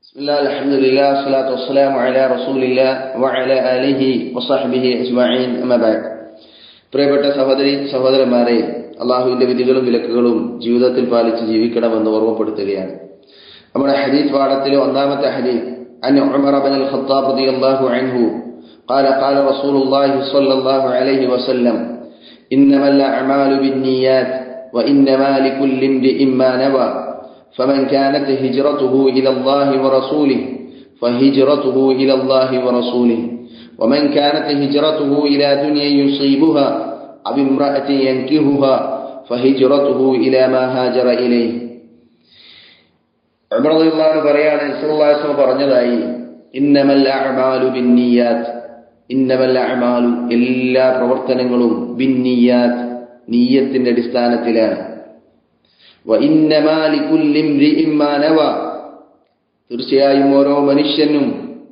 بسم الله الحمد لله والصلاة والسلام على رسول الله وعلى آله وصحبه أجمعين أما بعد പ്രിയപ്പെട്ട സഹോദരി സഹോദരന്മാരെ അള്ളാഹുവിന്റെ വിധികളും വിലക്കുകളും ജീവിതത്തിൽ പാലിച്ച് ജീവിക്കണമെന്ന് ഓർമ്മപ്പെടുത്തുകയാണ് നമ്മുടെ ഹദീസ് പാഠത്തിലെ ഒന്നാമത്തെ ഹദീസ് عن عمر بن الخطاب رضي الله عنه قال قال رسول الله صلى الله عليه وسلم إنما الأعمال بالنيات وإنما لكل امرئ ما نوى فمن كانت هجرته إلى الله ورسوله فهجرته إلى الله ورسوله ومن كانت هجرته إلى دنيا يصيبها أو امرأة ينكهها فهجرته إلى ما هاجر إليه ഉമർദിള്ളാഹു പറയാണ് ഇസ്ലാസ്മ പറഞ്ഞതായി ഇന്നമൽ അഅമാലു ബിന്നിയാത്ത് ഇന്നമൽ അഅമാലു എല്ലാ പ്രവർത്തനങ്ങളും ബിന്നിയാത്ത് നീയത്തിന്റെ അടിസ്ഥാനത്തിലാണ് തീർച്ചയായും ഓരോ മനുഷ്യനും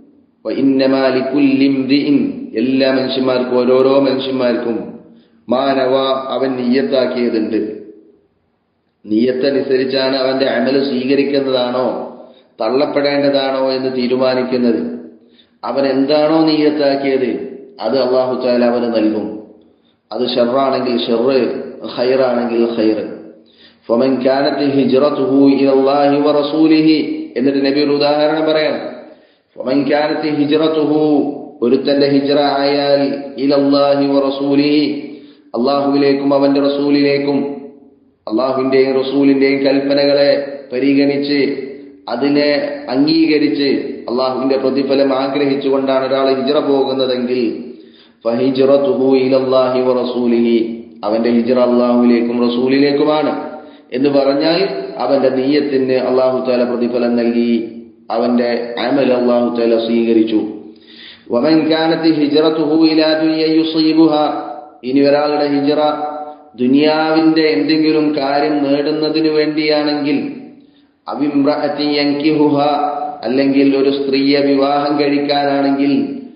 എല്ലാ മനുഷ്യന്മാർക്കും ഓരോരോ മനുഷ്യന്മാർക്കും മാനവ അവൻ നീയത്താക്കിയതുണ്ട് നീയത്തനുസരിച്ചാണ് അവന്റെ അമല് സ്വീകരിക്കുന്നതാണോ തള്ളപ്പെടേണ്ടതാണോ എന്ന് തീരുമാനിക്കുന്നത് അവൻ എന്താണോ നീയത്താക്കിയത് അത് അള്ളാഹു താല അവന് നൽകും അത് ഷെറാണെങ്കിൽ ഷെറ് ഖൈറാണെങ്കിൽ ഖൈറ് ഫമൻ കാനത്ത് ഹിജ്റത്തുഹു ഇലല്ലാഹി വറസൂലിഹി എന്നിട്ട് നബി ഒരു ഉദാഹരണം പറയണം ഫമൻ കാനത്ത് ഹിജ്റത്തുഹു ഒരുത്തന്റെ ഹിജ്റ ആയാൽ ഇലല്ലാഹി വറസൂലിഹി അള്ളാഹുവിലേക്കും അവന്റെ റസൂലിലേക്കും അള്ളാഹുവിന്റെയും റസൂലിന്റെയും കൽപ്പനകളെ പരിഗണിച്ച് അതിനെ അംഗീകരിച്ച് അള്ളാഹുവിന്റെ പ്രതിഫലം ആഗ്രഹിച്ചുകൊണ്ടാണ് ഒരാൾ ഹിജ്റ പോകുന്നതെങ്കിൽ ഫഹിജ്റത്തുഹു ഇലല്ലാഹി വറസൂലിഹി അവന്റെ ഹിജ്റ അള്ളാഹുവിലേക്കും റസൂലിലേക്കുമാണ് എന്ന് പറഞ്ഞാൽ അവന്റെ നീയത്തിന് അള്ളാഹു താല പ്രതിഫലം നൽകി അവന്റെ അമൽ അള്ളാഹു താല സ്വീകരിച്ചു വമൻ കാനത്ത് ഹിജ്റത്തുഹു ഇലാ ദുനിയ യുസീബുഹ ഇനി ഒരാളുടെ ഹിജ്റ ദുനിയാവിന്റെ എന്തെങ്കിലും കാര്യം നേടുന്നതിനു വേണ്ടിയാണെങ്കിൽ അഭിമ്രഹുഹ അല്ലെങ്കിൽ ഒരു സ്ത്രീയെ വിവാഹം കഴിക്കാനാണെങ്കിൽ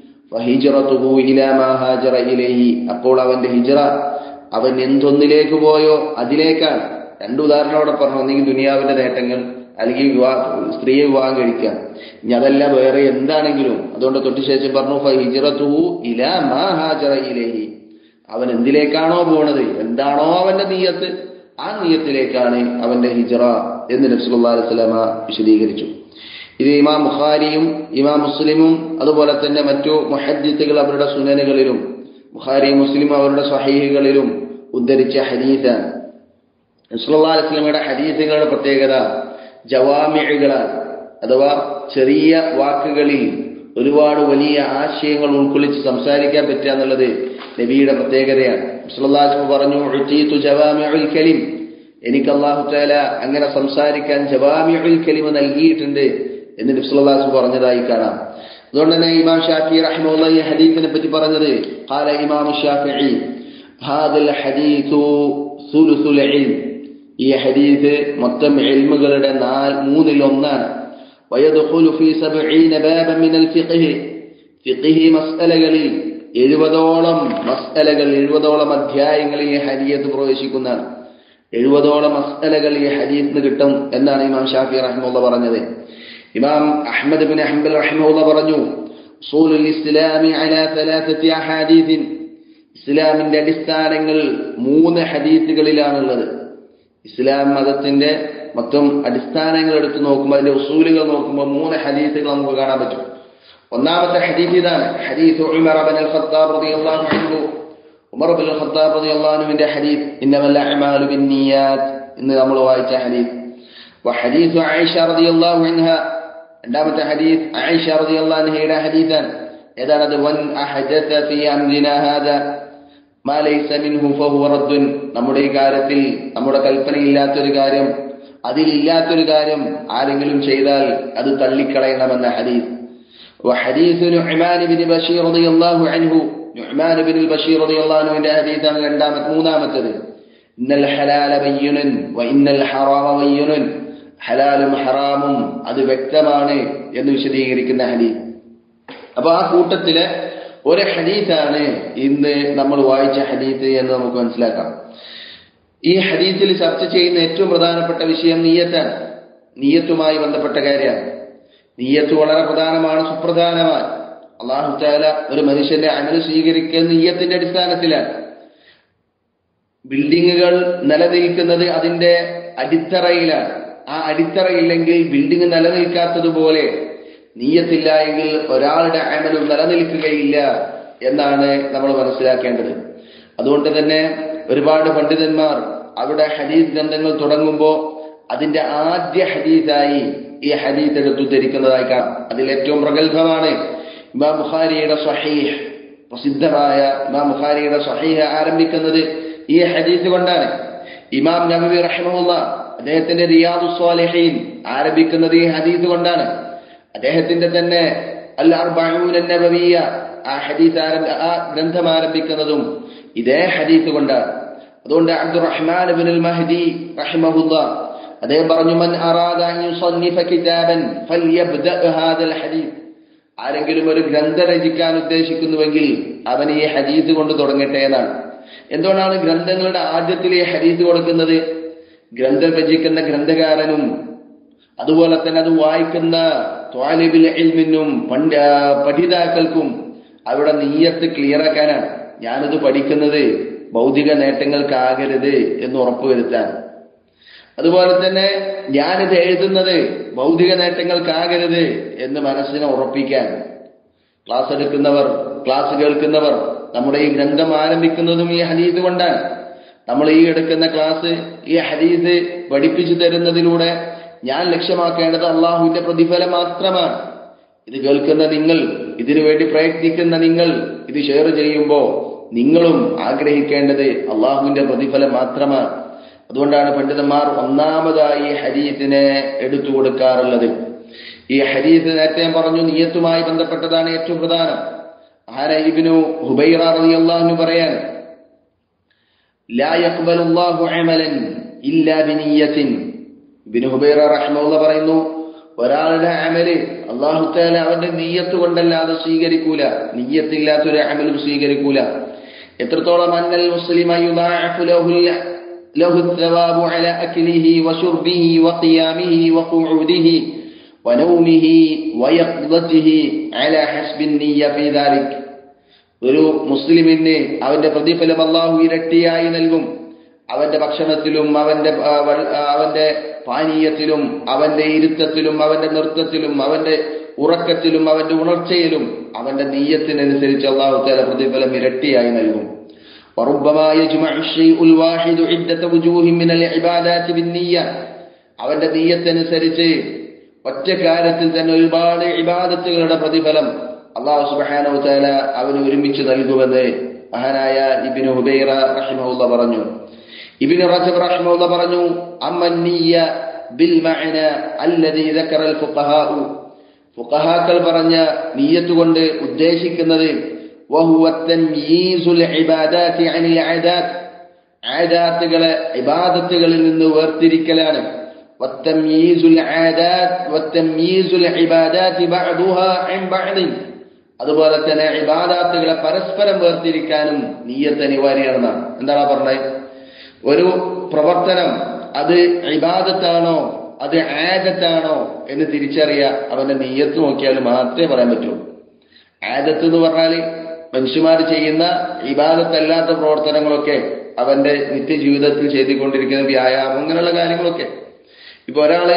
അപ്പോൾ അവന്റെ ഹിജറ അവൻ എന്തൊന്നിലേക്ക് പോയോ അതിലേക്കാണ് രണ്ടു ഉദാഹരണം അവിടെ പറഞ്ഞു ഒന്നെങ്കിൽ ദുനിയാവിന്റെ നേട്ടങ്ങൾ അല്ലെങ്കിൽ വിവാഹ സ്ത്രീയെ വിവാഹം കഴിക്കാം ഇനി അതല്ല വേറെ എന്താണെങ്കിലും അതുകൊണ്ട് തൊട്ടുശേഷം പറഞ്ഞു ഹിജറത്തുഹു ഇല മാ ഹാജറ ഇലേഹി അവൻ എന്തിലേക്കാണോ പോണത് എന്താണോ അവന്റെ നീയത്ത് ആ നീയത്തിലേക്കാണ് അവന്റെ ഹിജറ എന്ന് നബ്സുല്ലാ അലൈവലാമ വിശദീകരിച്ചു ഇത് ഇമാം ബുഖാരിയും ഇമാം മുസ്ലിമും അതുപോലെ തന്നെ മറ്റു മുഹദ്ദിത്തുകൾ അവരുടെ സുനനുകളിലും ബുഖാരി മുസ്ലിം അവരുടെ സ്വഹീഹികളിലും ഉദ്ധരിച്ച ഹദീസാണ് നബ്സുല്ലാ അലൈസ്ലമയുടെ ഹദീസുകളുടെ പ്രത്യേകത ജവാമികളാണ് അഥവാ ചെറിയ വാക്കുകളിൽ ഒരുപാട് വലിയ ആശയങ്ങൾ ഉൾക്കൊള്ളിച്ച് സംസാരിക്കാൻ പറ്റുക എന്നുള്ളത് നബിയുടെ പ്രത്യേകതയാണ് സുല്ലാസ്മ പറഞ്ഞു കലിം എനിക്ക് അള്ളാഹു താല അങ്ങനെ സംസാരിക്കാൻ ജവാമിഉൽ കലിമ നൽകിയിട്ടുണ്ട് എന്ന് നബ്സുല്ലാസ് പറഞ്ഞതായി കാണാം അതുകൊണ്ട് തന്നെ ഇമാം ഷാഫി റഹ്മുള്ള ഈ ഹദീസിനെ പറ്റി പറഞ്ഞത് قال ഇമാം ഷാഫിഈ هذا الحديث ثلث العلم ഈ ഹദീസ് മൊത്തം ഇൽമുകളുടെ നാല് മൂന്നിൽ ഒന്നാണ് ويدخل في سبعين بابا من الفقه فقه مسألകളിൽ എഴുപതോളം മസ്അലകൾ എഴുപതോളം അധ്യായങ്ങളിൽ ഈ ഹദീയത്ത് പ്രവേശിക്കുന്നതാണ് എഴുപതോളം മസ്അലകൾ ഈ ഹദീസിന് കിട്ടും എന്നാണ് ഇമാം ഷാഫി റഹ്മുള്ള പറഞ്ഞത് ഇമാം അഹമ്മദ് ബിൻ അഹമ്മദ് റഹ്മുള്ള പറഞ്ഞു ഉസൂലുൽ ഇസ്ലാമി അലാ തലാസത്തി അഹാദീസിൻ ഇസ്ലാമിന്റെ അടിസ്ഥാനങ്ങൾ മൂന്ന് ഹദീസുകളിലാണുള്ളത് ഇസ്ലാം മതത്തിന്റെ മൊത്തം അടിസ്ഥാനങ്ങൾ എടുത്ത് നോക്കുമ്പോൾ അതിന്റെ ഉസൂലുകൾ നോക്കുമ്പോൾ മൂന്ന് ഹദീസുകൾ നമുക്ക് കാണാൻ പറ്റും ഒന്നാമത്തെ ഹദീസ് ഇതാണ് ഹദീസ് ഉമർ ബിൻ അൽ-ഖത്താബ് റളിയല്ലാഹു അൻഹു ഉമർ ബിൻ അൽ-ഖത്താബ് റളിയല്ലാഹു അൻഹുവിന്റെ ഹദീസ് ഇന്നമൽ അഅമാലു ബിന്നിയാത്ത് എന്ന് നമ്മൾ വായിച്ച ഹദീസ് വഹദീസ് ആയിഷ റളിയല്ലാഹു അൻഹ രണ്ടാമത്തെ ഹദീസ് ആയിഷ റളിയല്ലാഹു അൻഹയുടെ ഹദീസാണ് ഏതാണത് വൻ അഹദസ ഫീ അംരിനാ ഹാദാ മാ ലൈസ മിൻഹു ഫഹുവ റദ്ദുൻ നമ്മുടെ ഈ കാര്യത്തിൽ നമ്മുടെ കൽപ്പനയില്ലാത്തൊരു കാര്യം അതിലില്ലാത്തൊരു കാര്യം ആരെങ്കിലും ചെയ്താൽ അത് തള്ളിക്കളയണമെന്ന ഹദീസ് وحديث نعمان بن بشير رضي الله عنه نعمان بن البشير رضي الله عنه عند حديث രണ്ടാമത്തെ മൂന്നാമത്തേത് إن الحلال بين وإن الحرام بين ഹലാലും ഹറാമും അത് വ്യക്തമാണ് എന്ന് വിശദീകരിക്കുന്ന ഹദീസ് അപ്പൊ ആ കൂട്ടത്തിലെ ഒരു ഹദീസാണ് ഇന്ന് നമ്മൾ വായിച്ച ഹദീസ് എന്ന് നമുക്ക് മനസ്സിലാക്കാം ഈ ഹദീസിൽ ചർച്ച ചെയ്യുന്ന ഏറ്റവും പ്രധാനപ്പെട്ട വിഷയം നീയത്താണ് നീയത്തുമായി ബന്ധപ്പെട്ട കാര്യമാണ് നീയത്ത് വളരെ പ്രധാനമാണ് സുപ്രധാനമാണ് അള്ളാഹു താല ഒരു മനുഷ്യന്റെ അമൽ സ്വീകരിക്കുന്ന നീയത്തിന്റെ അടിസ്ഥാനത്തിലാണ് ബിൽഡിങ്ങുകൾ നിലനിൽക്കുന്നത് അതിന്റെ അടിത്തറയിലാണ് ആ അടിത്തറയില്ലെങ്കിൽ ബിൽഡിംഗ് നിലനിൽക്കാത്തതുപോലെ നീയത്തില്ല എങ്കിൽ ഒരാളുടെ അമലും നിലനിൽക്കുകയില്ല എന്നാണ് നമ്മൾ മനസ്സിലാക്കേണ്ടത് അതുകൊണ്ട് തന്നെ ഒരുപാട് പണ്ഡിതന്മാർ അവിടെ ഹദീസ് ഗ്രന്ഥങ്ങൾ തുടങ്ങുമ്പോൾ അതിന്റെ ആദ്യ ഹദീസായി ഈ ഹദീസ് എടുത്തു ധരിക്കുന്നതായി കാണാം അതിൽ ഏറ്റവും പ്രഗത്ഭമാണ് ഇമാം ബുഖാരിയുടെ സഹീഹ് പ്രസിദ്ധമായ ഇമാം ബുഖാരിയുടെ സഹീഹ് ആരംഭിക്കുന്നത് ഈ ഹദീസ് കൊണ്ടാണ് ഇമാം നബി റഹ്മുള്ള അദ്ദേഹത്തിന്റെ റിയാദു സ്വാലിഹീൻ ആരംഭിക്കുന്നത് ഈ ഹദീസ് കൊണ്ടാണ് അദ്ദേഹത്തിന്റെ തന്നെ അൽ അർബഊൻ നബവിയ ആ ഹദീസ് ആരംഭ ആ ഗ്രന്ഥം ആരംഭിക്കുന്നതും ഇതേ ഹദീസ് കൊണ്ടാണ് അതുകൊണ്ട് അബ്ദുറഹ്മാൻ ഇബ്നുൽ മഹ്ദി റഹിമഹുല്ല അദ്ദേഹം പറഞ്ഞു മൻ അറാദ അൻ യുസന്നിഫ കിതാബൻ ഫൽയബ്ദഅ ഹാദൽ ഹദീസ് ആരെങ്കിലും ഒരു ഗ്രന്ഥം രചിക്കാൻ ഉദ്ദേശിക്കുന്നുവെങ്കിൽ അവൻ ഈ ഹദീസ് കൊണ്ട് തുടങ്ങട്ടെ എന്നാണ് എന്തുകൊണ്ടാണ് ഗ്രന്ഥങ്ങളുടെ ആദ്യത്തിൽ ഈ ഹദീസ് കൊടുക്കുന്നത് ഗ്രന്ഥം രചിക്കുന്ന ഗ്രന്ഥകാരനും അതുപോലെ തന്നെ അത് വായിക്കുന്ന ത്വാലിബിൽ ഇൽമിനും പണ്ഡ പഠിതാക്കൾക്കും അവിടെ നീയത്ത് ക്ലിയർ ആക്കാനാണ് ഞാനിത് പഠിക്കുന്നത് ഭൗതിക നേട്ടങ്ങൾക്കാകരുത് എന്ന് ഉറപ്പുവരുത്താൻ അതുപോലെ തന്നെ ഞാനിത് എഴുതുന്നത് ഭൗതിക നേട്ടങ്ങൾക്കാകരുത് എന്ന് മനസ്സിനെ ഉറപ്പിക്കാൻ ക്ലാസ് എടുക്കുന്നവർ ക്ലാസ് കേൾക്കുന്നവർ നമ്മുടെ ഈ ഗ്രന്ഥം ആരംഭിക്കുന്നതും ഈ ഹദീസ് കൊണ്ടാണ് നമ്മൾ ഈ എടുക്കുന്ന ക്ലാസ് ഈ ഹദീസ് പഠിപ്പിച്ചു തരുന്നതിലൂടെ ഞാൻ ലക്ഷ്യമാക്കേണ്ടത് അള്ളാഹുവിന്റെ പ്രതിഫലം മാത്രമാണ് ഇത് കേൾക്കുന്ന നിങ്ങൾ ഇതിനു വേണ്ടി പ്രയത്നിക്കുന്ന നിങ്ങൾ ഇത് ഷെയർ ചെയ്യുമ്പോൾ നിങ്ങളും ആഗ്രഹിക്കേണ്ടത് അള്ളാഹുവിന്റെ പ്രതിഫലം മാത്രമാണ് അതുകൊണ്ടാണ് പണ്ഡിതന്മാർ ഒന്നാമതായി ഹദീസിനെ എടുത്തു കൊടുക്കാറുള്ളത് ഈ ഹദീസ് നേരത്തെ ഞാൻ പറഞ്ഞു നീയത്തുമായി ബന്ധപ്പെട്ടതാണ് ഏറ്റവും പ്രധാനം ആന ഇബ്നു ഹുബൈറ റളിയല്ലാഹു പറയാൻ ലാ യഖ്ബലുല്ലാഹു അമലൻ ഇല്ലാ ബിനിയ്യത്തിൻ ഇബ്നു ഹുബൈറ റഹ്മഹുള്ള പറയുന്നു ഒരാളുടെ അമല് അള്ളാഹു താല അവന്റെ നീയത്ത് കൊണ്ടല്ലാതെ സ്വീകരിക്കൂല നീയത്തില്ലാത്തൊരു അമലും സ്വീകരിക്കൂല എത്രത്തോളം അന്നൽ മുസ്ലിമ യുദാഅഫു ലഹു له الثواب على أكله وشربه وقيامه وقعوده ونومه ويقظته على حسب النية في ذلك ഒരു മുസ്ലിമിന് അവന്റെ പ്രതിഫലം അള്ളാഹു ഇരട്ടിയായി നൽകും അവന്റെ ഭക്ഷണത്തിലും അവന്റെ അവന്റെ പാനീയത്തിലും അവന്റെ ഇരുത്തത്തിലും അവന്റെ നൃത്തത്തിലും അവന്റെ ഉറക്കത്തിലും അവന്റെ ഉണർച്ചയിലും അവന്റെ നീയത്തിനനുസരിച്ച് അള്ളാഹു താല പ്രതിഫലം ഇരട്ടിയായി നൽകും وربما يجمع الشيء الواحد عدة وجوه من العبادات بالنية അവന്റെ നീയത്തനുസരിച്ച് ഒറ്റ കാര്യത്തിൽ തന്നെ ഒരുപാട് ഇബാദത്തുകളുടെ പ്രതിഫലം അള്ളാഹു സുബാനോ താല അവന് ഒരുമിച്ച് നൽകുമെന്ന് മഹാനായ ഇബിന് ഹുബൈറ റഹിമുള്ള പറഞ്ഞു ഇബിന് റജബ് റഹിമുള്ള പറഞ്ഞു അമ്മന്നീയ ബിൽ മഅന അല്ലദീ ذكر الفقهاء ഫുഖഹാക്കൾ പറഞ്ഞ നീയത്ത് കൊണ്ട് ഉദ്ദേശിക്കുന്നത് وهو التمييز العبادات عن العادات ആദാത്തുകളെ ഇബാദത്തുകളിൽ നിന്ന് വേർതിരിക്കലാണ് والتمييز العادات والتمييز العبادات بعضها عن بعض അതുപോലെ തന്നെ ഇബാദാത്തുകളെ പരസ്പരം വേർതിരിക്കാനും നീയത്ത് അനിവാര്യമാണെന്നാണ് എന്താണ് പറഞ്ഞത് ഒരു പ്രവർത്തനം അത് ഇബാദത്താണോ അത് ആദത്താണോ എന്ന് തിരിച്ചറിയാൻ അവന്റെ നീയത്ത് നോക്കിയാൽ മാത്രമേ പറയാൻ പറ്റൂ ആദത്ത് എന്ന് പറഞ്ഞാൽ മനുഷ്യന്മാർ ചെയ്യുന്ന ഇബാദത്തല്ലാത്ത പ്രവർത്തനങ്ങളൊക്കെ അവന്റെ നിത്യജീവിതത്തിൽ ചെയ്തുകൊണ്ടിരിക്കുന്ന വ്യായാമം അങ്ങനെയുള്ള കാര്യങ്ങളൊക്കെ ഇപ്പൊ ഒരാള്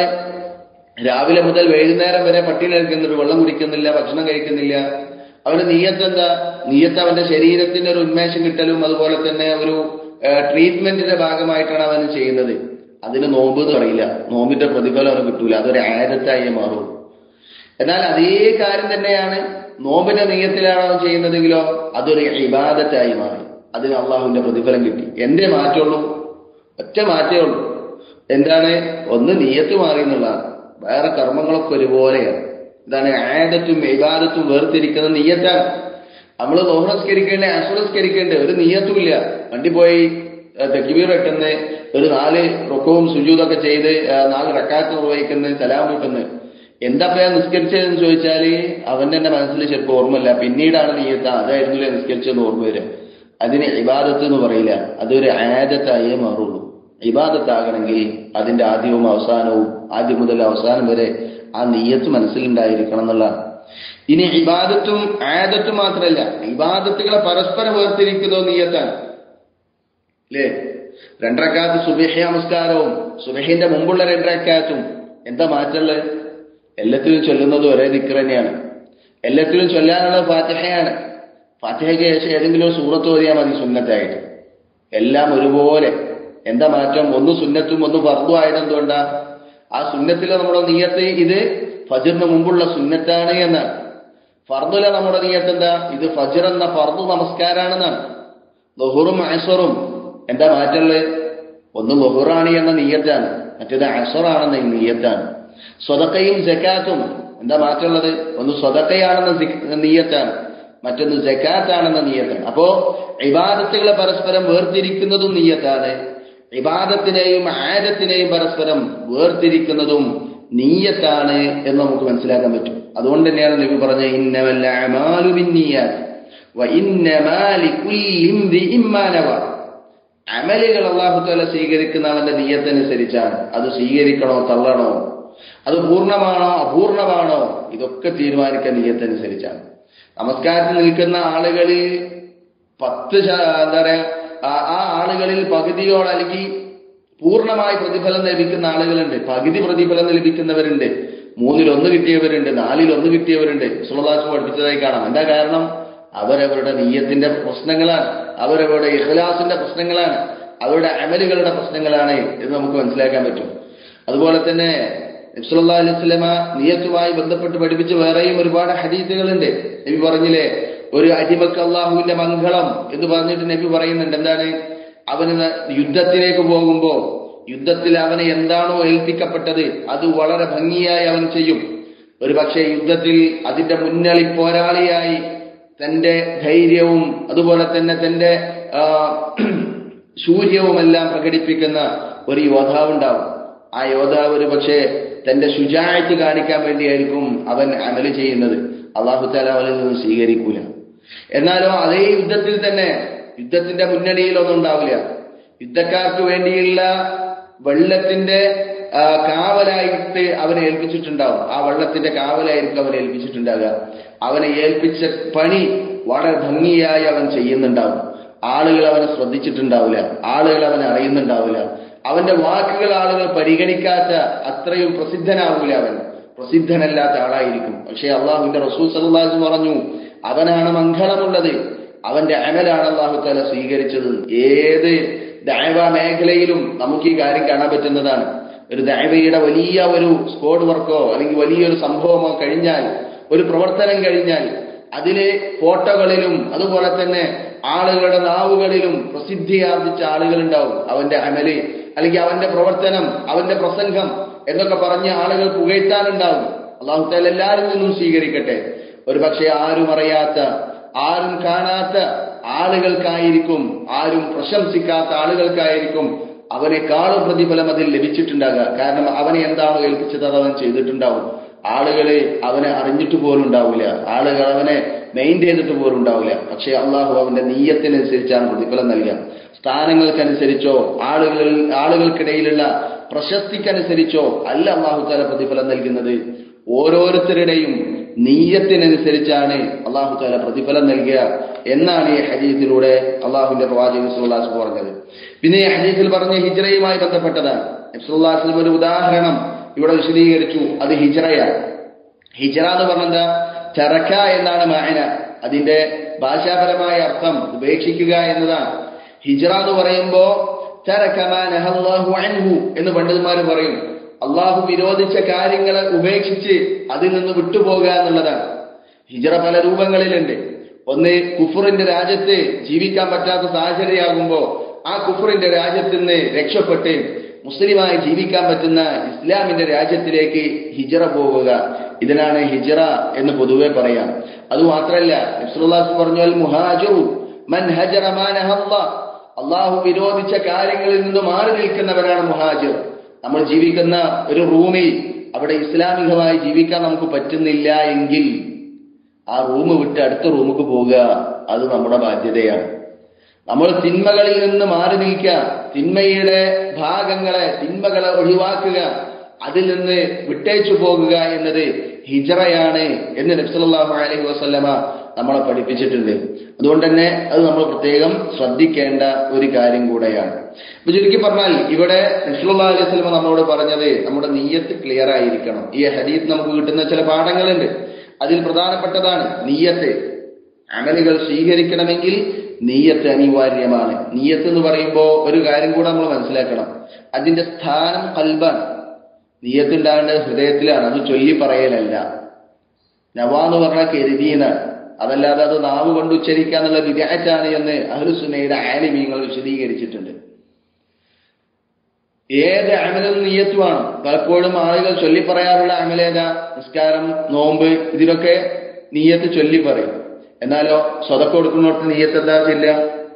രാവിലെ മുതൽ വൈകുന്നേരം വരെ പട്ടിണി എടുക്കുന്നുണ്ട് വെള്ളം കുടിക്കുന്നില്ല ഭക്ഷണം കഴിക്കുന്നില്ല അവന്റെ നീയത്ത് എന്താ നീയത്ത് അവന്റെ ശരീരത്തിന് ഒരു ഉന്മേഷം കിട്ടലും അതുപോലെ തന്നെ ഒരു ട്രീറ്റ്മെന്റിന്റെ ഭാഗമായിട്ടാണ് അവൻ ചെയ്യുന്നത് അതിന് നോമ്പ് എന്ന് പറയില്ല നോമ്പിന്റെ പ്രതിഫലം അവന് കിട്ടൂല അതൊരു ആദത്തായി മാറും എന്നാൽ അതേ കാര്യം തന്നെയാണ് നോമ്പിന്റെ നീയത്തിലാണ് അവൻ ചെയ്യുന്നതെങ്കിലോ അതൊരു ഇബാദത്തായി മാറി അതിന് അള്ളാഹുവിന്റെ പ്രതിഫലം കിട്ടി എന്തേ മാറ്റുള്ളൂ ഒറ്റ മാറ്റേ ഉള്ളൂ എന്താണ് ഒന്ന് നീയത്ത് മാറി എന്നുള്ളതാണ് വേറെ കർമ്മങ്ങളൊക്കെ ഒരുപോലെയാണ് ഇതാണ് ആദത്തും ഇബാദത്തും വേർതിരിക്കുന്ന നീയത്താണ് നമ്മൾ നോഹസ്കരിക്കേണ്ടേ അസുരസ്കരിക്കേണ്ടേ ഒരു നീയത്തുമില്ല വണ്ടി പോയി തെക്കിബീർ വെക്കുന്ന ഒരു നാല് റുക്കവും സുജൂതൊക്കെ ചെയ്ത് നാല് റക്കാത്ത് നിർവഹിക്കുന്ന സലാം വെക്കുന്നത് എന്താ ഞാൻ നിസ്കരിച്ചതെന്ന് ചോദിച്ചാല് അവന്റെ തന്നെ മനസ്സിൽ ചിലപ്പോൾ ഓർമ്മയില്ല പിന്നീടാണ് നീയത്ത അതായിരുന്നില്ല നിസ്കരിച്ചതെന്ന് ഓർമ്മ വരിക അതിന് ഇബാദത്ത് എന്ന് പറയില്ല അതൊരു ആദത്തായേ മാറുള്ളൂ ഇബാദത്താകണമെങ്കിൽ അതിന്റെ ആദ്യവും അവസാനവും ആദ്യം മുതൽ അവസാനം വരെ ആ നീയത്ത് മനസ്സിലുണ്ടായിരിക്കണം എന്നുള്ളതാണ് ഇനി ഇബാദത്തും ആദത്തും മാത്രമല്ല ഇബാദത്തുകളെ പരസ്പരം വേർതിരിക്കുന്നതോ നീയത്താണ് അല്ലേ രണ്ടരക്കാത്ത് സുബേഹ നമസ്കാരവും സുബഹിന്റെ മുമ്പുള്ള രണ്ടരക്കാത്തും എന്താ മാറ്റമുള്ളത് എല്ലാത്തിലും ചൊല്ലുന്നത് ഒരേ ദിക്കർ തന്നെയാണ് എല്ലാത്തിലും ചൊല്ലാനുള്ളത് ഫാത്തിഹയാണ് ഫാത്തിഹയ്ക്ക് ശേഷം ഏതെങ്കിലും ഒരു സൂറത്ത് ഓതിയാൽ മതി സുന്നത്തായിട്ട് എല്ലാം ഒരുപോലെ എന്താ മാറ്റം ഒന്ന് സുന്നത്തും ഒന്ന് ഫർദും ആയതെന്തുകൊണ്ടാ ആ സുന്നത്തിലെ നമ്മുടെ നീയത്ത് ഇത് ഫജറിന് മുമ്പുള്ള സുന്നത്താണ് എന്നാണ് ഫർദുല നമ്മുടെ നീയത്ത് എന്താ ഇത് ഫജർ എന്ന ഫർദു നമസ്കാരാണെന്നാണ് ലഹുറും അസറും എന്താ മാറ്റുള്ളത് ഒന്ന് ലഹുറാണ് എന്ന നീയത്താണ് മറ്റേത് അസറാണെന്ന നീയത്താണ് സ്വതക്കയും ജക്കാത്തും എന്താ മാറ്റുള്ളത് ഒന്ന് സ്വതക്കയാണെന്ന സിക്- നീയത്താണ് മറ്റൊന്ന് ജക്കാത്താണെന്ന നീയത്താണ് അപ്പോ ഇബാദത്തുകളെ പരസ്പരം വേർതിരിക്കുന്നതും നീയത്താണ് ഇബാദത്തിനെയും ആദത്തിനെയും പരസ്പരം വേർതിരിക്കുന്നതും നീയത്താണ് എന്ന് നമുക്ക് മനസ്സിലാക്കാൻ പറ്റും അതുകൊണ്ട് തന്നെയാണ് നബി പറഞ്ഞ ഇന്നമൽ അഅമാലു ബിന്നിയാത്ത് വ ഇന്നമാ ലികുല്ലി ഇംറിഇൻ മാ നവى അമലുകൾ അള്ളാഹു താല സ്വീകരിക്കുന്ന അവന്റെ നീയത്തനുസരിച്ചാണ് അത് സ്വീകരിക്കണോ തള്ളണോ അത് പൂർണ്ണമാണോ അപൂർണമാണോ ഇതൊക്കെ തീരുമാനിക്കാൻ നീയത്തനുസരിച്ചാണ് നമസ്കാരത്തിൽ നിൽക്കുന്ന ആളുകളിൽ പത്ത് ശ- എന്താ പറയാ ആ- ആ ആളുകളിൽ പകുതിയോട് അല്ലെങ്കിൽ പൂർണ്ണമായി പ്രതിഫലം ലഭിക്കുന്ന ആളുകളുണ്ട് പകുതി പ്രതിഫലം ലഭിക്കുന്നവരുണ്ട് മൂന്നിൽ ഒന്ന് കിട്ടിയവരുണ്ട് നാലിൽ ഒന്ന് കിട്ടിയവരുണ്ട് സുലദാസ് പഠിപ്പിച്ചതായി കാണാം എന്താ കാരണം അവരവരുടെ നീയത്തിന്റെ പ്രശ്നങ്ങളാണ് അവരവരുടെ ഇഖ്ലാസിന്റെ പ്രശ്നങ്ങളാണ് അവരുടെ അമലുകളുടെ പ്രശ്നങ്ങളാണ് എന്ന് നമുക്ക് മനസ്സിലാക്കാൻ പറ്റും അതുപോലെ തന്നെ നബ്സുല്ലാ അലൈഹി സ്വലമ നീയത്തുമായി ബന്ധപ്പെട്ട് പഠിപ്പിച്ച വേറെയും ഒരുപാട് ഹദീസുകളുണ്ട് നബി പറഞ്ഞില്ലേ ഒരു അടിമക്ക് അള്ളാഹുവിന്റെ മംഗളം എന്ന് പറഞ്ഞിട്ട് നബി പറയുന്നുണ്ട് എന്താണ് അവന് ന- യുദ്ധത്തിലേക്ക് പോകുമ്പോ യുദ്ധത്തിൽ അവന് എന്താണോ ഏൽപ്പിക്കപ്പെട്ടത് അത് വളരെ ഭംഗിയായി അവൻ ചെയ്യും ഒരു പക്ഷേ യുദ്ധത്തിൽ അതിന്റെ മുന്നണി പോരാളിയായി തന്റെ ധൈര്യവും അതുപോലെ തന്നെ തന്റെ ആ, ശൂര്യവുമെല്ലാം പ്രകടിപ്പിക്കുന്ന ഒരു യോദ്ധാവ് ഉണ്ടാവും ആ യോദ്ധാവ് ഒരു പക്ഷേ തന്റെ ശുചാഴ്ച കാണിക്കാൻ വേണ്ടിയായിരിക്കും അവൻ അമല് ചെയ്യുന്നത് അള്ളാഹു താല അവനിൽ നിന്ന് സ്വീകരിക്കൂല എന്നാലോ അതേ യുദ്ധത്തിൽ തന്നെ യുദ്ധത്തിന്റെ മുന്നണിയിലൊന്നും ഉണ്ടാവില്ല യുദ്ധക്കാർക്ക് വേണ്ടിയുള്ള വെള്ളത്തിന്റെ ആ, കാവലായിട്ട് അവനെ ഏൽപ്പിച്ചിട്ടുണ്ടാവും ആ വെള്ളത്തിന്റെ കാവലായിരിക്കും അവനെ ഏൽപ്പിച്ചിട്ടുണ്ടാകുക അവനെ ഏൽപ്പിച്ച പണി വളരെ ഭംഗിയായി അവൻ ചെയ്യുന്നുണ്ടാവും ആളുകൾ അവനെ ശ്രദ്ധിച്ചിട്ടുണ്ടാവില്ല ആളുകൾ അവനെ അറിയുന്നുണ്ടാവില്ല അവന്റെ വാക്കുകൾ ആളുകൾ പരിഗണിക്കാത്ത അത്രയും പ്രസിദ്ധനാവൂല അവൻ പ്രസിദ്ധനല്ലാത്ത ആളായിരിക്കും പക്ഷേ അള്ളാഹുവിന്റെ റസൂൽ സല്ലാഹു പറഞ്ഞു അവനാണ് മംഗളമുള്ളത് അവന്റെ അമലാണ് അള്ളാഹു താല സ്വീകരിച്ചത് ഏത് ദൈവ മേഖലയിലും നമുക്ക് ഈ കാര്യം കാണാൻ പറ്റുന്നതാണ് ഒരു ദൈവയുടെ വലിയ ഒരു സ്കോഡ് വർക്കോ അല്ലെങ്കിൽ വലിയൊരു സംഭവമോ കഴിഞ്ഞാൽ ഒരു പ്രവർത്തനം കഴിഞ്ഞാൽ അതിലെ ഫോട്ടോകളിലും അതുപോലെ തന്നെ ആളുകളുടെ നാവുകളിലും പ്രസിദ്ധിയാർജിച്ച ആളുകളുണ്ടാവും അവന്റെ അമല് അല്ലെങ്കിൽ അവന്റെ പ്രവർത്തനം അവന്റെ പ്രസംഗം എന്നൊക്കെ പറഞ്ഞ് ആളുകൾ പുകഴ്ത്താനുണ്ടാവും അള്ളാഹു താല എല്ലാവരിൽ നിന്നും സ്വീകരിക്കട്ടെ ഒരു പക്ഷേ ആരും അറിയാത്ത ആരും കാണാത്ത ആളുകൾക്കായിരിക്കും ആരും പ്രശംസിക്കാത്ത ആളുകൾക്കായിരിക്കും അവനെക്കാളും പ്രതിഫലം അതിൽ ലഭിച്ചിട്ടുണ്ടാകുക കാരണം അവനെ എന്താണോ ഏൽപ്പിച്ചത് അത് അവൻ ചെയ്തിട്ടുണ്ടാവും ആളുകളെ അവനെ അറിഞ്ഞിട്ട് പോലും ഉണ്ടാവില്ല ആളുകൾ അവനെ മെയിൻ ചെയ്തിട്ട് പോലും ഉണ്ടാവില്ല പക്ഷേ അള്ളാഹു അവന്റെ നീയത്തിനനുസരിച്ചാണ് പ്രതിഫലം നൽകുക സ്ഥാനങ്ങൾക്കനുസരിച്ചോ ആളുകൾ ആളുകൾക്കിടയിലുള്ള പ്രശസ്തിക്കനുസരിച്ചോ അല്ല അള്ളാഹു താല പ്രതിഫലം നൽകുന്നത് ഓരോരുത്തരുടെയും നീയത്തിനനുസരിച്ചാണ് അള്ളാഹു താല പ്രതിഫലം നൽകുക എന്നാണ് ഈ ഹദീസിലൂടെ അള്ളാഹുവിന്റെ പ്രവാചകൻ സുല്ലാസ് പറഞ്ഞത് പിന്നെ ഈ ഹദീസിൽ പറഞ്ഞ ഹിജ്റയുമായി ബന്ധപ്പെട്ടതാണ് നബ്സുല്ലാസ്ലം ഒരു ഉദാഹരണം ഇവിടെ വിശദീകരിച്ചു അത് ഹിജ്റയാണ് ഹിജ്റ എന്ന് പറഞ്ഞെന്താ ചറക്ക എന്നാണ് മായന അതിന്റെ ഭാഷാപരമായ അർത്ഥം ഉപേക്ഷിക്കുക എന്നതാണ് ഹിജ്റ എന്ന് പറയുമ്പോ ചറക മാ നഹല്ലാഹു അൻഹു എന്ന് പണ്ഡിതന്മാർ പറയും അള്ളാഹു വിരോധിച്ച കാര്യങ്ങളെ ഉപേക്ഷിച്ച് അതിൽ നിന്ന് വിട്ടുപോകുക എന്നുള്ളതാണ് ഹിജ്റ പല രൂപങ്ങളിലുണ്ട് ഒന്ന് കുഫറിന്റെ രാജ്യത്ത് ജീവിക്കാൻ പറ്റാത്ത സാഹചര്യമാകുമ്പോ ആ കുഫറിന്റെ രാജ്യത്ത് നിന്ന് രക്ഷപ്പെട്ട് മുസ്ലിമായി ജീവിക്കാൻ പറ്റുന്ന ഇസ്ലാമിന്റെ രാജ്യത്തിലേക്ക് ഹിജറ പോവുക ഇതിനാണ് ഹിജറ എന്ന് പൊതുവെ പറയാം അതുമാത്രല്ല നബ്സുല്ലാസ് പറഞ്ഞാൽ മുഹാജുറു മൻ ഹജറ മാ നഹല്ലാ അള്ളാഹു വിരോധിച്ച കാര്യങ്ങളിൽ നിന്ന് മാറി നിൽക്കുന്നവരാണ് മുഹാജിർ നമ്മൾ ജീവിക്കുന്ന ഒരു റൂമിൽ അവിടെ ഇസ്ലാമികമായി ജീവിക്കാൻ നമുക്ക് പറ്റുന്നില്ല എങ്കിൽ ആ റൂം വിട്ട് അടുത്ത റൂമിക്ക് പോവുക അത് നമ്മുടെ ബാധ്യതയാണ് നമ്മൾ തിന്മകളിൽ നിന്ന് മാറി നിൽക്കുക തിന്മയുടെ ഭാഗങ്ങളെ തിന്മകളെ ഒഴിവാക്കുക അതിൽ നിന്ന് വിട്ടേച്ചു പോകുക എന്നത് ഹിജറയാണ് എന്ന് നബ്സല്ലാഹു അലൈഹി വസല്ലമ നമ്മളെ പഠിപ്പിച്ചിട്ടുണ്ട് അതുകൊണ്ട് തന്നെ അത് നമ്മൾ പ്രത്യേകം ശ്രദ്ധിക്കേണ്ട ഒരു കാര്യം കൂടെയാണ് അപ്പൊ ചുരുക്കി പറഞ്ഞാൽ ഇവിടെ നബ്സല്ലാ അലൈഹി വസല്ലമ നമ്മളോട് പറഞ്ഞത് നമ്മുടെ നീയത്ത് ക്ലിയർ ആയിരിക്കണം ഈ ഹദീത്ത് നമുക്ക് കിട്ടുന്ന ചില പാഠങ്ങളുണ്ട് അതിൽ പ്രധാനപ്പെട്ടതാണ് നീയത്ത് അമലുകൾ സ്വീകരിക്കണമെങ്കിൽ നീയത്ത് അനിവാര്യമാണ് നീയത്ത് എന്ന് പറയുമ്പോൾ ഒരു കാര്യം കൂടെ നമ്മൾ മനസ്സിലാക്കണം അതിന്റെ സ്ഥാനം കൽബാണ് നീയത്ത് ഉണ്ടാകേണ്ടത് ഹൃദയത്തിലാണ് അത് ചൊല്ലി പറയലല്ല നവ എന്ന് പറഞ്ഞാൽ കരുതീനാണ് അതല്ലാതെ അത് നാവ് കൊണ്ട് ഉച്ചരിക്കാന്നുള്ള വിദ്യാറ്റാണ് എന്ന് അഹ്ലുസുന്നയുടെ ആലിമീങ്ങൾ വിശദീകരിച്ചിട്ടുണ്ട് ഏത് അമലും നീയത്തുമാണ് പലപ്പോഴും ആളുകൾ ചൊല്ലി പറയാറുള്ള അമലേതാ നിസ്കാരം നോമ്പ് ഇതിനൊക്കെ നീയത്ത് ചൊല്ലി പറയും എന്നാലോ സ്വതക്ക കൊടുക്കുന്നിടത്ത് നീയത്ത് എന്താ ചെല്ല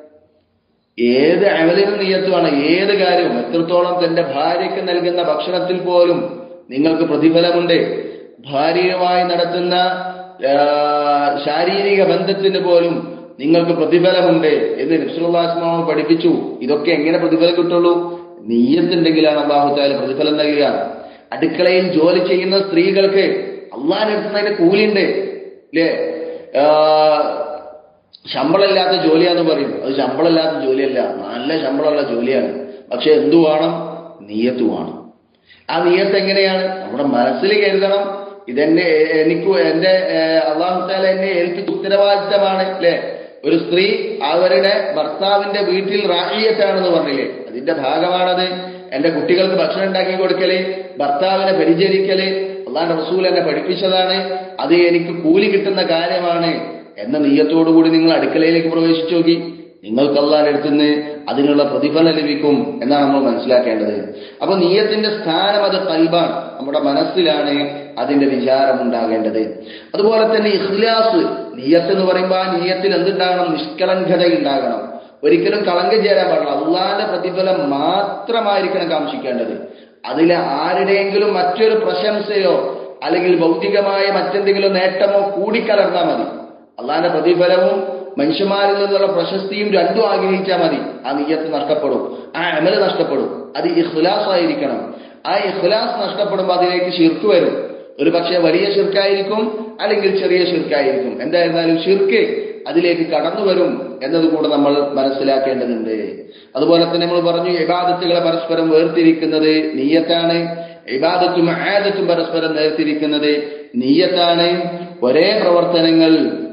ഏത് അമലിനും നീയത്തുമാണ് ഏത് കാര്യവും എത്രത്തോളം തന്റെ ഭാര്യയ്ക്ക് നൽകുന്ന ഭക്ഷണത്തിൽ പോലും നിങ്ങൾക്ക് പ്രതിഫലമുണ്ട് ഭാര്യയുമായി നടത്തുന്ന ആ, ശാരീരിക ബന്ധത്തിന് പോലും നിങ്ങൾക്ക് പ്രതിഫലമുണ്ട് എന്ന് നബ്സുല്ലാസ്മാവ് പഠിപ്പിച്ചു ഇതൊക്കെ എങ്ങനെ പ്രതിഫലം കിട്ടുള്ളൂ നീയത്തുണ്ടെങ്കിലാണ് അള്ളാഹുത്താല പ്രതിഫലം നൽകുക അടുക്കളയിൽ ജോലി ചെയ്യുന്ന സ്ത്രീകൾക്ക് അള്ളാഹിനെടുത്തുന്നതിന്റെ കൂലിയുണ്ട് ഇല്ലേ ആ, ശമ്പളമില്ലാത്ത ജോലിയാന്ന് പറയും അത് ശമ്പളമില്ലാത്ത ജോലിയല്ല നല്ല ശമ്പളമുള്ള ജോലിയാണ് പക്ഷെ എന്തു വേണം നീയത്ത് വേണം ആ നീയത്ത് എങ്ങനെയാണ് നമ്മുടെ മനസ്സിൽ കരുതണം ഇതെന്നെ എനിക്ക് എന്റെ അള്ളാഹുത്താല എന്നെ ഏൽപ്പിച്ച ഉത്തരവാദിത്തമാണ് അല്ലെ ഒരു സ്ത്രീ അവരുടെ ഭർത്താവിന്റെ വീട്ടിൽ റാഹിയത്താണെന്ന് പറഞ്ഞില്ലേ അതിന്റെ ഭാഗമാണത് എന്റെ കുട്ടികൾക്ക് ഭക്ഷണം ഉണ്ടാക്കി കൊടുക്കല് ഭർത്താവിനെ പരിചരിക്കല് അള്ളാന്റെ റസൂൽ എന്നെ പഠിപ്പിച്ചതാണ് അത് എനിക്ക് കൂലി കിട്ടുന്ന കാര്യമാണ് എന്ന നീയത്തോടുകൂടി നിങ്ങൾ അടുക്കളയിലേക്ക് പ്രവേശിച്ചു നോക്കി നിങ്ങൾക്ക് അള്ളാന്റെ അടുത്തുനിന്ന് അതിനുള്ള പ്രതിഫലം ലഭിക്കും എന്നാണ് നമ്മൾ മനസ്സിലാക്കേണ്ടത് അപ്പൊ നീയത്തിന്റെ സ്ഥാനം അത് കൽബാണ് നമ്മുടെ മനസ്സിലാണ് അതിന്റെ വിചാരം ഉണ്ടാകേണ്ടത് അതുപോലെ തന്നെ ഇഖ്ലാസ് നീയത്ത് എന്ന് പറയുമ്പോൾ ആ നീയത്തിൽ എന്തുണ്ടാകണം നിഷ്കളങ്കത ഉണ്ടാകണം ഒരിക്കലും കളങ്കം ചേരാൻ പാടില്ല അള്ളാന്റെ പ്രതിഫലം മാത്രമായിരിക്കണം കാംക്ഷിക്കേണ്ടത് അതിൽ ആരുടെയെങ്കിലും മറ്റൊരു പ്രശംസയോ അല്ലെങ്കിൽ ഭൗതികമായ മറ്റെന്തെങ്കിലും നേട്ടമോ കൂടിക്കലർന്നാൽ മതി അള്ളാന്റെ പ്രതിഫലവും മനുഷ്യന്മാരിൽ നിന്നുള്ള പ്രശസ്തിയും രണ്ടും ആഗ്രഹിച്ചാൽ മതി ആ നീയത്ത് നഷ്ടപ്പെടും ആ അമല് നഷ്ടപ്പെടും അത് ഇഖ്ലാസ് ആയിരിക്കണം ആ ഇഖ്ലാസ് നഷ്ടപ്പെടുമ്പോൾ അതിലേക്ക് ഷിർക്ക് വരും ഒരു പക്ഷേ വലിയ ഷിർക്കായിരിക്കും അല്ലെങ്കിൽ ചെറിയ ഷിർക്കായിരിക്കും എന്തായിരുന്നാലും ഷിർക്ക് അതിലേക്ക് കടന്നു വരും എന്നത് കൂടെ നമ്മൾ മനസ്സിലാക്കേണ്ടതുണ്ട് അതുപോലെ തന്നെ നമ്മൾ പറഞ്ഞു ഇബാദത്തുകളെ പരസ്പരം വേർതിരിക്കുന്നത് നീയത്താണ് ഇബാദത്തും ആദത്തും പരസ്പരം വേർതിരിക്കുന്നത് നീയത്താണ് ഒരേ പ്രവർത്തനങ്ങൾ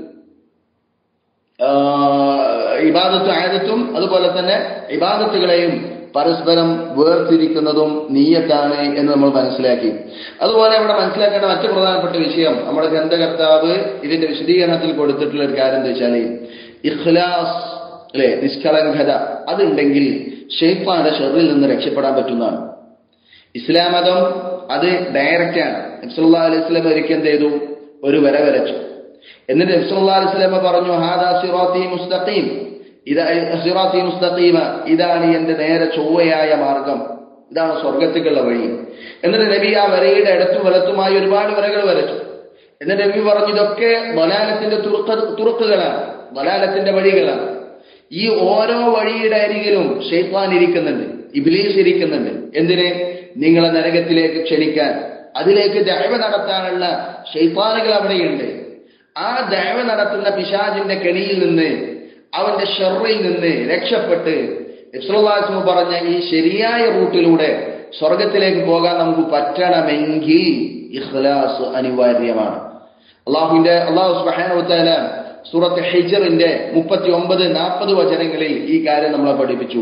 ഇബാദത്തും ആദത്തും അതുപോലെ തന്നെ ഇബാദത്തുകളെയും പരസ്പരം വേർതിരിക്കുന്നതും നീയത്താണ് എന്ന് നമ്മൾ മനസ്സിലാക്കി അതുപോലെ ഇവിടെ മനസ്സിലാക്കേണ്ട മറ്റു പ്രധാനപ്പെട്ട വിഷയം നമ്മുടെ ഗ്രന്ഥകർത്താവ് ഇതിന്റെ വിശദീകരണത്തിൽ കൊടുത്തിട്ടുള്ള ഒരു കാര്യം എന്താ വെച്ചാൽ ഇഖ്ലാസ് അല്ലെ നിഷ്കളങ്കത അതുണ്ടെങ്കിൽ ഷെയ്ഫാന്റെ ഷെറിൽ നിന്ന് രക്ഷപ്പെടാൻ പറ്റുന്നതാണ് ഇസ്ലാം മതം അത് ഡയറക്റ്റ് ആണ് നബ്സുല്ലാ അലൈഹി സ്വലം ഒരിക്കൽ എന്ത് ചെയ്തു ഒരു വര വരച്ചു എന്നിട്ട് നബ്സുല്ലാ അലൈഹി സ്വലമ പറഞ്ഞു ഹാദാ സിറാത്തി മുസ്തഖീം ഇതാ സിറാത്തി മുസ്തഖീമ ഇതാണ് എന്റെ നേരെ ചൊവ്വയായ മാർഗം ഇതാണ് സ്വർഗത്തേക്കുള്ള വഴി എന്നിട്ട് നബി ആ വരയുടെ ഇടത്തും വലത്തുമായി ഒരുപാട് വരകൾ വരച്ചു എന്നിട്ട് നബി പറഞ്ഞു ഇതൊക്കെ ബലാലത്തിന്റെ തുറക്ക തുറക്കുകളാണ് ബലാലത്തിന്റെ വഴികളാണ് ഈ ഓരോ വഴിയുടെ അരികിലും ഷെയ്ത്താൻ ഇരിക്കുന്നുണ്ട് ഇബിലീസ് ഇരിക്കുന്നുണ്ട് എന്തിന് നിങ്ങളെ നരകത്തിലേക്ക് ക്ഷണിക്കാൻ അതിലേക്ക് ദൈവ നടത്താനുള്ള ഷെയ്ത്താനുകൾ അവിടെയുണ്ട് ആ ദൈവ നടത്തുന്ന പിശാജിന്റെ കെണിയിൽ നിന്ന് അവന്റെ ഷെറിൽ നിന്ന് രക്ഷപ്പെട്ട് ഇസ്ലാസ്മു പറഞ്ഞ ഈ ശരിയായ റൂട്ടിലൂടെ സ്വർഗത്തിലേക്ക് പോകാൻ നമുക്ക് പറ്റണമെങ്കിൽ ഇഖ്ലാസ് അനിവാര്യമാണ് അള്ളാഹുവിന്റെ അള്ളാഹു സുബാന സൂറത്ത് ഹിജറിന്റെ മുപ്പത്തി ഒമ്പത് നാൽപ്പത് വചനങ്ങളിൽ ഈ കാര്യം നമ്മളെ പഠിപ്പിച്ചു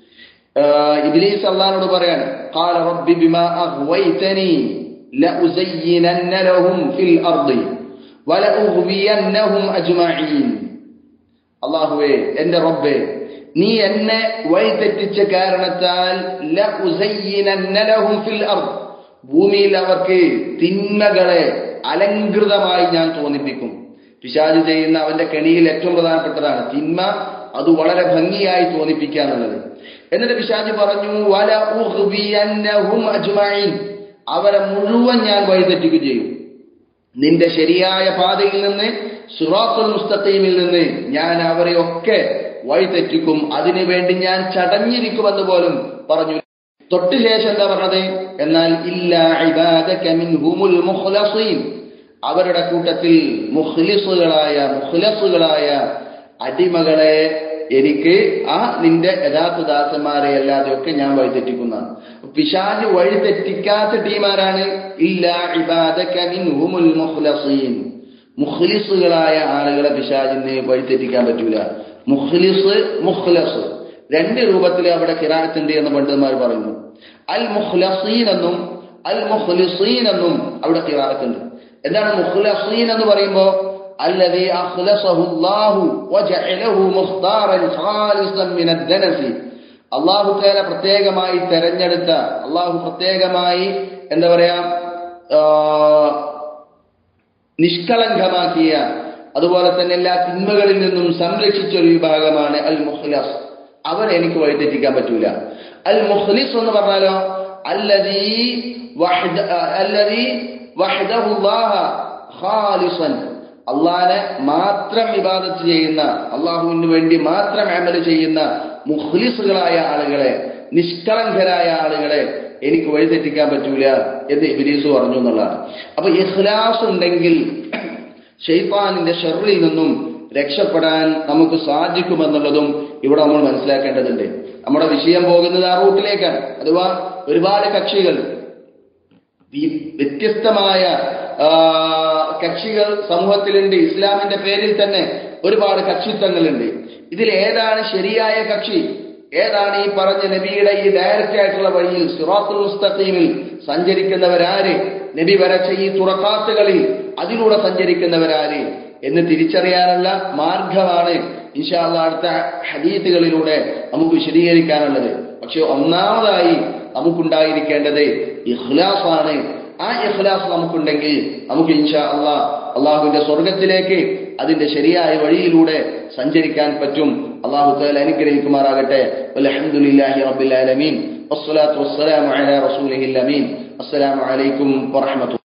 ഇബ്ലീസ് അള്ളഹാനോട് പറയാണ് قال رب بما أغويتني لأزينن لهم في الأرض ولأغوينهم أجمعين അള്ളാഹുവേ എന്റെ റബ്ബേ നീ എന്നെ വഴിതെറ്റിച്ച കാരണത്താൽ ലഉസയ്യിനന്ന ലഹും ഫിൽ അർദ് ഭൂമിയിൽ അവർക്ക് തിന്മകളെ അലങ്കൃതമായി ഞാൻ തോന്നിപ്പിക്കും പിശാജ് ചെയ്യുന്ന അവന്റെ കെണിയിൽ ഏറ്റവും പ്രധാനപ്പെട്ടതാണ് തിന്മ അത് വളരെ ഭംഗിയായി തോന്നിപ്പിക്കുക എന്നുള്ളത് എന്നിട്ട് പിശാജ് പറഞ്ഞു വല ഉഹ്വിയന്നഹും അജ്മഈൻ അവരെ മുഴുവൻ ഞാൻ വഴിതെറ്റിക്കുകയും ചെയ്യും നിന്റെ ശരിയായ പാതയിൽ നിന്ന് സുറാത്തുൽ മുസ്തഖീമിൽ നിന്ന് ഞാൻ അവരെ ഒക്കെ വഴിതെറ്റിക്കും അതിനുവേണ്ടി ഞാൻ ചടഞ്ഞിരിക്കുമെന്ന് പോലും പറഞ്ഞു തൊട്ട് ശേഷം എന്താ പറഞ്ഞത് എന്നാൽ ഇല്ല ഇബാദക മിൻഹുമുൽ മുഖ്ലസീൻ അവരുടെ കൂട്ടത്തിൽ മുഖ്ലിസുകളായ മുഖ്ലസുകളായ അടിമകളെ എനിക്ക് ആ നിന്റെ യഥാർത്ഥ ദാസന്മാരെ അല്ലാതെയൊക്കെ ഞാൻ വഴിതെറ്റിക്കുന്നതാണ് പിശാജ് വഴിതെറ്റിക്കാത്ത ടീമാരാണ് ഇല്ല ഇബാദക മിൻഹുമുൽ മുഖ്ലസീൻ മുഖ്ലിസുകളായ ആളുകളെ പിശാജിന് വഴിതെറ്റിക്കാൻ പറ്റൂല മുഖ്ലിസ് മുഖ്ലസ് രണ്ട് രൂപത്തിൽ അവിടെ കിറാനത്തുണ്ട് എന്ന് പണ്ഡിതന്മാർ പറയുന്നു അൽ മുഖ്ലസീൻ എന്നും അൽ മുഖ്ലിസീൻ എന്നും അവിടെ കിറാനത്തുണ്ട് എന്താണ് മുഖ്ലസീൻ എന്ന് പറയുമ്പോ الذي أخلصه الله وجعله مختارا خالصا من الدنس അള്ളാഹു തേല പ്രത്യേകമായി തെരഞ്ഞെടുത്ത അള്ളാഹു പ്രത്യേകമായി എന്താ പറയാ നിഷ്കളങ്കമാക്കിയ അതുപോലെ തന്നെ എല്ലാ തിന്മകളിൽ നിന്നും സംരക്ഷിച്ച ഒരു വിഭാഗമാണ് അൽ മുഖ്ലസ് അവർ എനിക്ക് വഴിതെറ്റിക്കാൻ പറ്റൂല അൽ മുഖ്ലിസ് എന്ന് പറഞ്ഞാലോ അല്ലതീ അല്ലതീ വഹ്ദഹുല്ലാഹ ഖാലിസൻ അള്ളാനെ മാത്രം വിവാദത്ത് ചെയ്യുന്ന അള്ളാഹുവിന് വേണ്ടി മാത്രം അമല് ചെയ്യുന്ന മുഖ്ലിസുകളായ ആളുകളെ നിഷ്കളങ്കരായ ആളുകളെ എനിക്ക് വഴിതെറ്റിക്കാൻ പറ്റൂല എന്ന് ഇബിലീസ് പറഞ്ഞു എന്നുള്ളതാണ് അപ്പൊ ഇഖ്ലാസ് ഉണ്ടെങ്കിൽ ഷെയ്ത്താനിന്റെ ഷെറിൽ നിന്നും രക്ഷപ്പെടാൻ നമുക്ക് സാധിക്കുമെന്നുള്ളതും ഇവിടെ നമ്മൾ മനസ്സിലാക്കേണ്ടതുണ്ട് നമ്മുടെ വിഷയം പോകുന്നത് ആ റൂട്ടിലേക്കാണ് അഥവാ ഒരുപാട് കക്ഷികൾ വ്യത്യസ്തമായ കക്ഷികൾ സമൂഹത്തിലുണ്ട് ഇസ്ലാമിന്റെ പേരിൽ തന്നെ ഒരുപാട് കക്ഷിത്വങ്ങളുണ്ട് ഇതിൽ ഏതാണ് ശരിയായ കക്ഷി ഏതാണ് ഈ പറഞ്ഞ നബിയുടെ ഈ ഡയറക്റ്റ് ആയിട്ടുള്ള വഴിയിൽ സിറാത്തുൽ മുസ്തഖീമിൽ സഞ്ചരിക്കുന്നവരാര് നബി വരച്ച ഈ തുറക്കാത്തുകളിൽ അതിലൂടെ സഞ്ചരിക്കുന്നവരാര് എന്ന് തിരിച്ചറിയാനുള്ള മാർഗമാണ് ഇൻഷാല്ല അടുത്ത ഹദീത്തുകളിലൂടെ നമുക്ക് വിശദീകരിക്കാനുള്ളത് പക്ഷെ ഒന്നാമതായി നമുക്കുണ്ടായിരിക്കേണ്ടത് ഇഖ്ലാസാണ് ആ ഇഖ്ലാസ് നമുക്കുണ്ടെങ്കിൽ നമുക്ക് ഇൻഷാ അള്ളാ അള്ളാഹുവിന്റെ സ്വർഗത്തിലേക്ക് അതിന്റെ ശരിയായ വഴിയിലൂടെ സഞ്ചരിക്കാൻ പറ്റും അള്ളാഹു താല അനുഗ്രഹിക്കുമാറാകട്ടെ അലഹമുല്ലാഹി റബ്ബിൽ ആലമീൻ വസ്സലാത്തു വസ്സലാമു അലാ റസൂലിഹിൽ അമീൻ അസ്സലാമു അലൈക്കും വറഹ്മത്തുള്ളാഹി